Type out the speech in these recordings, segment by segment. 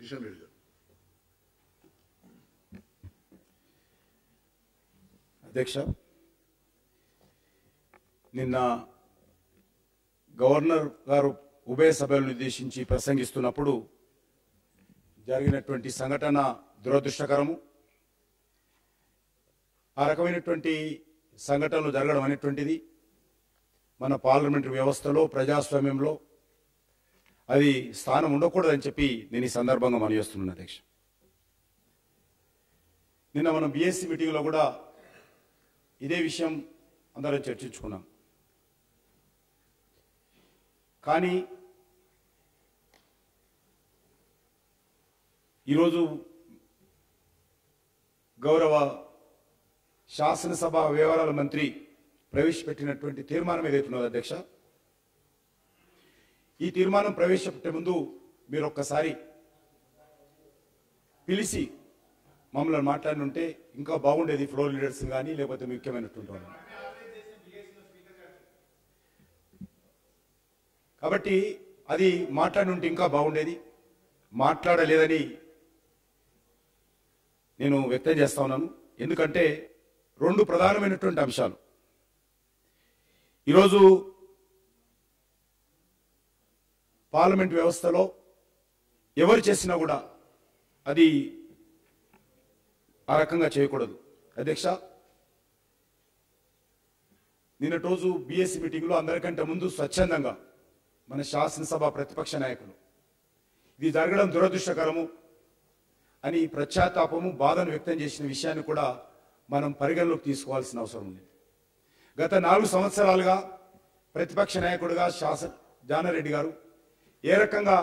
కిషన్ రెడ్డి గారు అధ్యక్ష నిన్న గవర్నర్ గారు ఉభయ సభలను ఉద్దేశించి ప్రసంగిస్తున్నప్పుడు జరిగినటువంటి సంఘటన దురదృష్టకరము ఆ రకమైనటువంటి సంఘటనలు జరగడం అనేటువంటిది మన పార్లమెంటరీ వ్యవస్థలో ప్రజాస్వామ్యంలో అది స్థానం ఉండకూడదని చెప్పి నేను ఈ సందర్భంగా మనవేస్తున్నాను అధ్యక్ష నిన్న మనం బీఎస్సీ మీటింగ్లో కూడా ఇదే విషయం అందరం చర్చించుకున్నాం కానీ ఈరోజు గౌరవ శాసనసభ వ్యవహారాల మంత్రి ప్రవేశపెట్టినటువంటి తీర్మానం ఏదైతున్నదో అధ్యక్ష ఈ తీర్మానం ప్రవేశపెట్టే ముందు మీరు ఒక్కసారి పిలిచి మమ్మల్ని మాట్లాడి ఉంటే ఇంకా బాగుండేది ఫ్లోర్ లీడర్స్ కానీ లేకపోతే ముఖ్యమైనటువంటి వాళ్ళు కాబట్టి అది మాట్లాడి ఉంటే ఇంకా బాగుండేది మాట్లాడలేదని నేను వ్యక్తం చేస్తా ఉన్నాను ఎందుకంటే రెండు ప్రధానమైనటువంటి అంశాలు ఈరోజు పార్లమెంట్ వ్యవస్థలో ఎవరు చేసినా కూడా అది ఆ రకంగా చేయకూడదు అధ్యక్ష నిన్నటి రోజు బీఎస్సీ మీటింగ్లో అందరికంటే ముందు స్వచ్ఛందంగా మన శాసనసభ ప్రతిపక్ష నాయకులు ఇది జరగడం దురదృష్టకరము అని ప్రత్యాతాపము బాధను వ్యక్తం చేసిన విషయాన్ని కూడా మనం పరిగణలోకి తీసుకోవాల్సిన అవసరం ఉంది గత నాలుగు సంవత్సరాలుగా ప్రతిపక్ష నాయకుడిగా శాసన జానారెడ్డి గారు ఏ రకంగా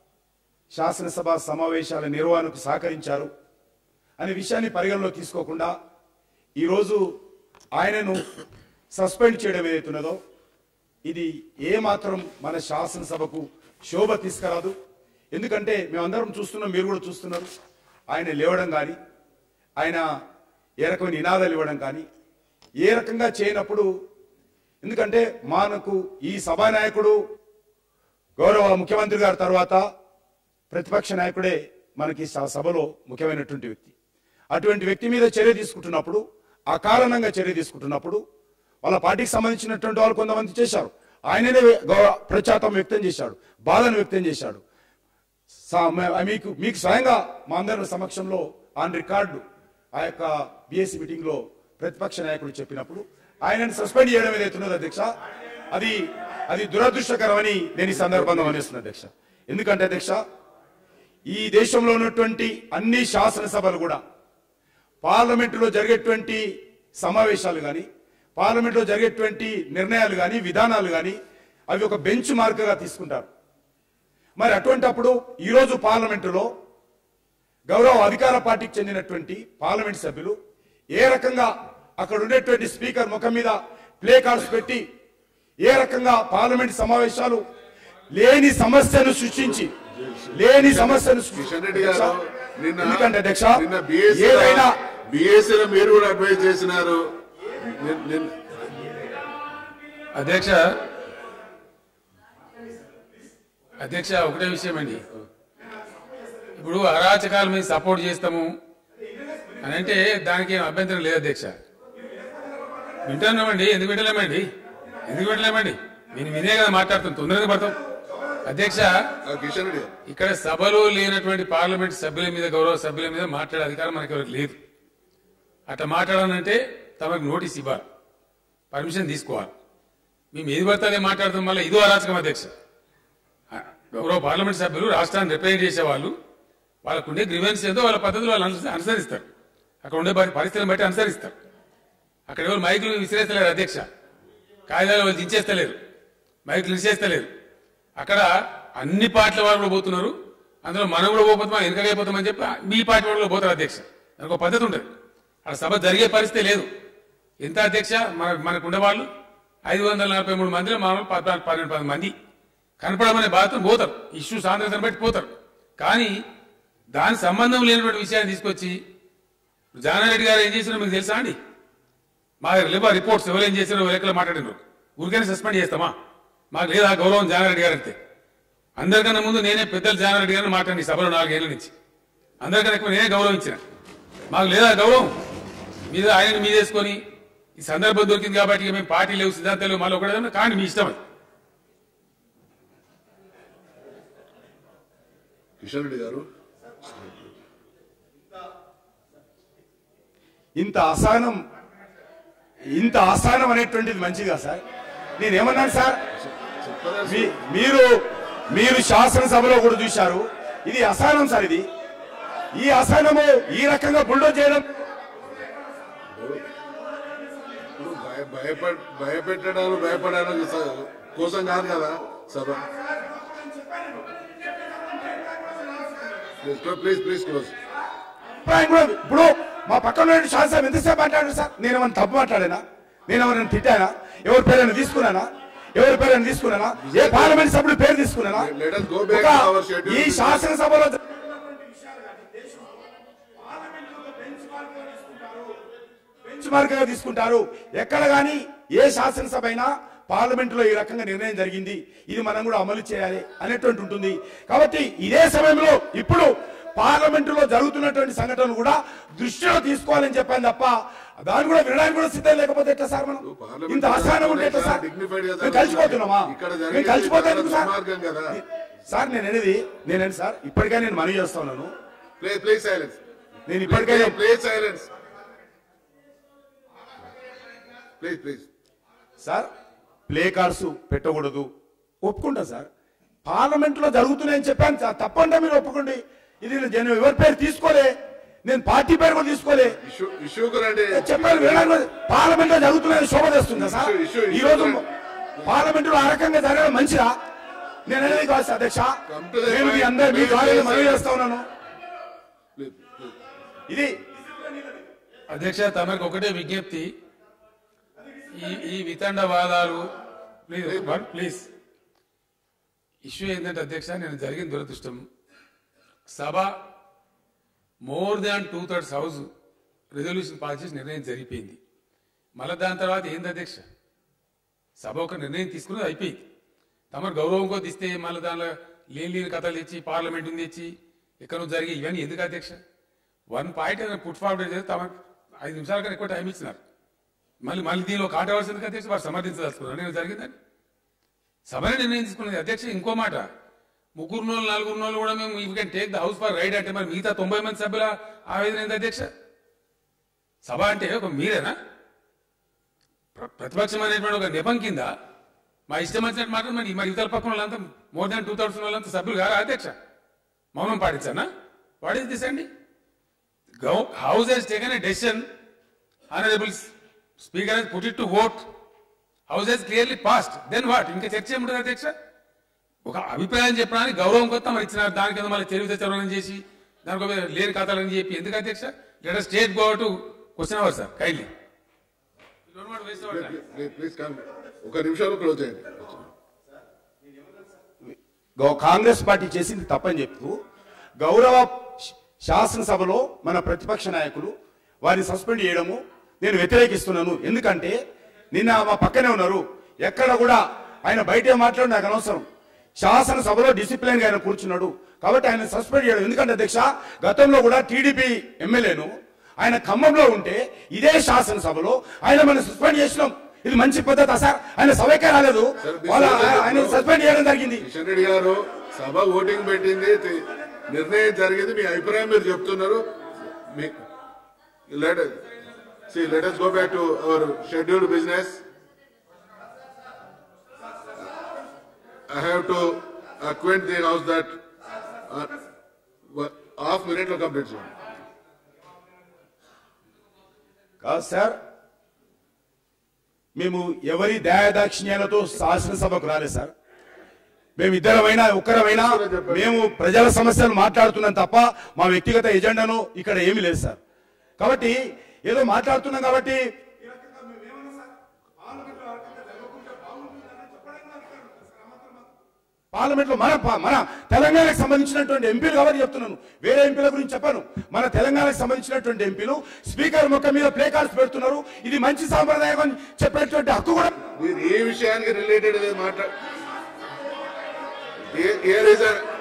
శాసనసభ సమావేశాల నిర్వహణకు సహకరించారు అనే విషయాన్ని పరిగణలో తీసుకోకుండా ఈరోజు ఆయనను సస్పెండ్ చేయడం ఏదైతున్నదో ఇది ఏమాత్రం మన శాసనసభకు శోభ తీసుకురాదు ఎందుకంటే మేమందరం చూస్తున్నాం మీరు కూడా చూస్తున్నారు ఆయన లేవడం కానీ ఆయన ఏ రకమైన నినాదాలు ఇవ్వడం కానీ ఏ రకంగా చేయనప్పుడు ఎందుకంటే మనకు ఈ సభానాయకుడు గౌరవ ముఖ్యమంత్రి గారి తర్వాత ప్రతిపక్ష నాయకుడే మనకి స- సభలో ముఖ్యమైనటువంటి వ్యక్తి అటువంటి వ్యక్తి మీద చర్య తీసుకుంటున్నప్పుడు అకారణంగా చర్య తీసుకుంటున్నప్పుడు వాళ్ళ పార్టీకి సంబంధించినటువంటి వాళ్ళు కొంతమంది చేశారు ఆయననే గౌరవ ప్రచాతం వ్యక్తం చేశాడు బాధను వ్యక్తం చేశాడు సా- మ- మీకు మీకు స్వయంగా మా అందరి సమక్షంలో ఆన్ రికార్డు ఆ యొక్క బిఎస్సి మీటింగ్ లో ప్రతిపక్ష నాయకుడు చెప్పినప్పుడు ఆయనను సస్పెండ్ చేయడం ఏదైతున్నదో అధ్యక్ష అది అది దురదృష్టకరమని నేను ఈ సందర్భంగా గమనిస్తున్నా అధ్యక్ష ఎందుకంటే అధ్యక్ష ఈ దేశంలో ఉన్నటువంటి అన్ని శాసనసభలు కూడా పార్లమెంటులో జరిగేటువంటి సమావేశాలు కానీ పార్లమెంట్లో జరిగేటువంటి నిర్ణయాలు కానీ విధానాలు కానీ అవి ఒక బెంచ్ మార్క్గా తీసుకుంటారు మరి అటువంటప్పుడు ఈరోజు పార్లమెంటులో గౌరవ అధికార పార్టీకి చెందినటువంటి పార్లమెంట్ సభ్యులు ఏ రకంగా అక్కడ ఉండేటువంటి స్పీకర్ ముఖం మీద ప్లే కార్డ్స్ పెట్టి ఏ రకంగా పార్లమెంట్ సమావేశాలు లేని సమస్యను సృష్టించి లేని సమస్యను సృష్టి- కిషన్ రెడ్డి గారు నిన్న ఎందుకంటే అధ్యక్ష నిన్న బిఎస్సీ ఏదైనా బిఎస్సీలో మీరు కూడా అడ్వైజ్ చేసినారు నిన్- నిన్- అధ్యక్ష అధ్యక్ష ఒకటే విషయం అండి ఇప్పుడు అరాచకాలు మేము సపోర్ట్ చేస్తాము అని అంటే దానికి ఏం అభ్యంతరం లేదు అధ్యక్ష వింటున్నామండి ఎందుకు వింటలేమండి ఎందుకు వింటలేమండి నేను వినే కదా మాట్లాడుతాం తొందరగా పడతాం అధ్యక్ష ఆ, కిషన్ రెడ్డి గారు ఇక్కడ సభలో లేనటువంటి పార్లమెంట్ సభ్యుల మీద గౌరవ సభ్యుల మీద మాట్లాడే అధికారం మనకి ఎవరికి లేదు అట్లా మాట్లాడాలంటే తమకు నోటీస్ ఇవ్వాలి పర్మిషన్ తీసుకోవాలి మేము ఏది పడితే అదే మాట్లాడతాం మళ్ళీ ఇదో అరాచకం అధ్యక్ష ఆ, గౌరవ పార్లమెంట్ సభ్యులు రాష్ట్రాన్ని రిప్రజెంట్ చేసేవాళ్ళు వాళ్ళకు ఉండే గ్రివెన్స్ ఏదో వాళ్ళ పద్ధతులు వాళ్ళు అనుస- అనుసరిస్తారు అక్కడ ఉండే పరి- పరిస్థితులను బట్టి అనుసరిస్తారు అక్కడ ఎవరు మైకులు విసిరేస్తలేరు అధ్యక్ష కాగితాలు వాళ్ళు దించేస్తలేరు మైకులు విసిరేస్తలేరు అక్కడ అన్ని పార్టీల వాళ్ళు కూడా పోతున్నారు అందులో మనం కూడా పోతాం వెనకైపోతామని చెప్పి మీ పార్టీ వాళ్ళు కూడా పోతారు అధ్యక్ష దానికి ఒక పద్ధతి ఉంటుంది అక్కడ సభ జరిగే పరిస్థితి లేదు ఎంత అధ్యక్ష మన మనకు ఉండేవాళ్ళు ఐదు వందల నలభై మూడు మందిలో మామూలు పద్నాలుగు పన్నెండు పది మంది కనపడమనే బాధ్యతను పోతారు ఇష్యూ సాంద్రతను బట్టి పోతారు కానీ దాని సంబంధం లేనటువంటి విషయాన్ని తీసుకొచ్చి జానారెడ్డి గారు ఏం చేసినారో మీకు తెలుసా అండి మా దగ్గర లేవా రిపోర్ట్స్ ఎవరు ఏం చేశారో లెక్కలు మాట్లాడినారు ఊరికైనా సస్పెండ్ చేస్తామా మాకు లేదా గౌరవం జానారెడ్డి గారు అంతే అందరికన్నా ముందు నేనే పెద్దలు జానారెడ్డి గారిని మాట్లాడి ఈ సభలో నాలుగేళ్ల నుంచి అందరికన్నా ఎక్కువ నేనే గౌరవించిన మాకు లేదా గౌరవం మీద ఆయన మీదేసుకొని ఈ సందర్భం దొరికింది కాబట్టి ఇక మేము పార్టీ లేవు సిద్ధాంతాలు లేవు, మళ్ళీ ఒకటి కానీ మీ ఇష్టం అది కిషన్ రెడ్డి గారు ఇంత అసహనం ఇంత అసహనం అనేటువంటిది మంచిదా సార్ నేనేమన్నాను సార్ చెప్పదలుచు మీ- మీరు మీరు శాసనసభలో కూడా చూశారు ఇది అసహనం సార్ ఇది ఈ అసహనము ఈ రకంగా బుల్డో చేయడం ఇప్పుడు భయ భయపడ భయపెట్టడాలు భయపడాలు స- కోసం కాదు కదా సభ ప్లీజ్ ప్లీజ్ క్లోజ్ అభిప్రాయం కూడా ఇప్పుడు మా పక్కన ఉన్న శాసనం ఎంతసేపు మాట్లాడారు సార్ నేను ఏమైనా తప్పు మాట్లాడానా నేను ఎవరైనా తిట్టానా ఎవరి పేరైనా తీసుకున్నానా ఎవరి పేరైనా తీసుకున్నానా ఏ పార్లమెంట్ సభ్యుడి పేరు తీసుకున్నానా Let us go back ఒక to our schedule. ఈ శాసనసభలో బెంచ్ మార్క్ గా తీసుకుంటారు ఎక్కడ గాని ఏ శాసనసభ అయినా పార్లమెంట్ లో ఈ రకంగా నిర్ణయం జరిగింది ఇది మనం కూడా అమలు చేయాలి అనేటువంటి ఉంటుంది కాబట్టి ఇదే సమయంలో ఇప్పుడు పార్లమెంట్ లో జరుగుతున్నటువంటి సంఘటనలు కూడా దృష్టిలో తీసుకోవాలని చెప్పాను తప్ప దాన్ని కూడా వినడానికి కూడా సిద్ధం లేకపోతే ఎట్లా సార్ మనం పార్లమెంట్ ఇంత అసహనం ఉంటే ఎట్లా సార్ dignified గా మేము కలిసిపోతున్నామా ఇక్కడ మేము జరిగేది కలిసిపోతే ఎందుకు చాలా సార్ దుర్మార్గం కదా. సార్ నేను అనేది నేనండి సార్ ఇప్పటికే నేను మనవి చేస్తా ఉన్నాను ప్లీజ్ ప్లీజ్ సైలెన్స్ నేను ఇప్పటికైనా please silence please please sir placards పెట్టకూడదు ఒప్పుకుంటా సార్ పార్లమెంట్ లో జరుగుతున్నాయని చెప్పాను సార్ తప్పంటే మీరు ఒప్పుకోండి ఇది నేను ఎవరి పేరు తీసుకోలే నేను పార్టీ పేరు కూడా తీసుకోలే ఇష్యూ ఇష్యూకు రండి చెప్పాను వినడానికి పార్లమెంట్ లో జరుగుతున్నాయని శోభ తెస్తుందా సార్ Issue, issue, ఈ రోజు issue. పార్లమెంట్ లో ఆ రకంగా జరగడం మంచిదా నేను అనేది కాదు సార్, అధ్యక్ష Come to the నేను మీ point. అందరి మీ Please, ద్వారా please, మనవి please. చేస్తా ఉన్నాను ప్లీజ్ ప్లీజ్ ఇది అధ్యక్ష తమరికి ఒకటే విజ్ఞప్తి ఈ ఈ వితండవాదాలు ప్లీజ్ వన్ ప్లీజ్ ఇష్యూ ఏంటంటే అధ్యక్ష నేను జరిగిన దురదృష్టం సభ more than two thirds house resolution pass చేసి నిర్ణయం జరిగిపోయింది మళ్ళీ దాని తర్వాత ఏంది అధ్యక్ష సభ ఒక నిర్ణయం తీసుకున్నది అయిపోయింది తమరు గౌరవం కొద్ది ఇస్తే మళ్ళీ దానిలో లేని లేని కథలు తెచ్చి పార్లమెంట్ ఉంది తెచ్చి ఎక్కడో జరిగి ఇవన్నీ ఎందుకు అధ్యక్ష వన్ పాయింట్ పుట్ ఫార్వర్డ్ చేస్తే తమ ఐదు నిమిషాల కన్నా ఎక్కువ టైం ఇచ్చినారు మళ్ళీ మళ్ళీ దీనిలో కాంట్రవర్సీ ఎందుకు అధ్యక్ష వారు సమర్థించదలుచుకున్నారు నేను జరిగిందని సభనే నిర్ణయం తీసుకున్నది అధ్యక్ష ఇంకో మాట ముగ్గురు నోళ్ళు నలుగురు నోళ్ళు కూడా మేము you can take the house for ride అంటే మరి మిగతా తొంభై మంది సభ్యుల ఆవేదన ఏంది అధ్యక్ష సభ అంటే ఒక మీరేనా ప్ర- ప్రతిపక్షం అనేటువంటి ఒక నెపం కింద మా ఇష్టం వచ్చినట్టు మాట మరి మరి ఇతర పక్కన వాళ్ళంతా మోర్ దాన్ టూ థౌసండ్ వాళ్ళంతా సభ్యులు కారా అధ్యక్ష మౌనం పాటించానా వాట్ ఈస్ దిస్ అండి house has taken a decision honourable speaker has put it to vote house has clearly passed then what ఇంకా చర్చ ఏముంటుంది అధ్యక్ష ఒక అభిప్రాయం చెప్పడానికి గౌరవం కొత్త మరి ఇచ్చినారు దానికి ఏదో మళ్ళీ తెలివి తెచ్చడం చేసి దానికి ఒక లేని కథలని చెప్పి ఎందుకు అధ్యక్ష let state go to question hour sir kindly please please come ఒక నిమిషంలో క్లోజ్ చేయండి గౌ- కాంగ్రెస్ పార్టీ చేసింది తప్పని చెప్తూ గౌరవ శ- శాసనసభలో మన ప్రతిపక్ష నాయకులు వారిని సస్పెండ్ చేయడము నేను వ్యతిరేకిస్తున్నాను ఎందుకంటే నిన్న మా పక్కనే ఉన్నారు ఎక్కడ కూడా ఆయన బయటే మాట్లాడి నాకు అనవసరం శాసనసభలో డిసిప్లిన్ గా ఆయన కూర్చున్నాడు కాబట్టి ఆయన సస్పెండ్ చేయడం ఎందుకంటే అధ్యక్ష గతంలో కూడా టీడీపీ ఎమ్మెల్యేను ఆయన ఖమ్మంలో ఉంటే ఇదే శాసనసభలో ఆయన మనం సస్పెండ్ చేసినాం ఇది మంచి పద్ధత సార్ ఆయన సభకే రాలేదు వాళ్ళ ఆయన సస్పెండ్ చేయడం జరిగింది కిషన్ రెడ్డి గారు సభ ఓటింగ్ పెట్టింది తి- నిర్ణయం జరిగింది మీ అభిప్రాయం మీరు చెప్తున్నారు మీ let see let us go back to our scheduled business I have to acquaint the house that half minute లో కంప్లీట్ చేయండి కాదు సార్ మేము ఎవరి దయాదాక్షిణ్యాలతో శాసనసభకు రాలేదు సార్ మేము ఇద్దరమైనా ఒక్కరమైనా మేము ప్రజల సమస్యలు మాట్లాడుతున్నాం తప్ప మా వ్యక్తిగత ఎజెండాను ఇక్కడ ఏమీ లేదు సార్ కాబట్టి ఏదో మాట్లాడుతున్నాం కాబట్టి పార్లమెంట్ లో మన పా- మన తెలంగాణకు సంబంధించినటువంటి ఎంపీలు కాబట్టి చెప్తున్నాను వేరే ఎంపీల గురించి చెప్పాను మన తెలంగాణకు సంబంధించినటువంటి ఎంపీలు స్పీకర్ మొక్క మీద ప్లే కార్డ్స్ పెడుతున్నారు ఇది మంచి సాంప్రదాయం అని చెప్పేటువంటి హక్కు కూడా మీరు ఏ విషయానికి రిలేటెడ్ మాట్లా Here here is a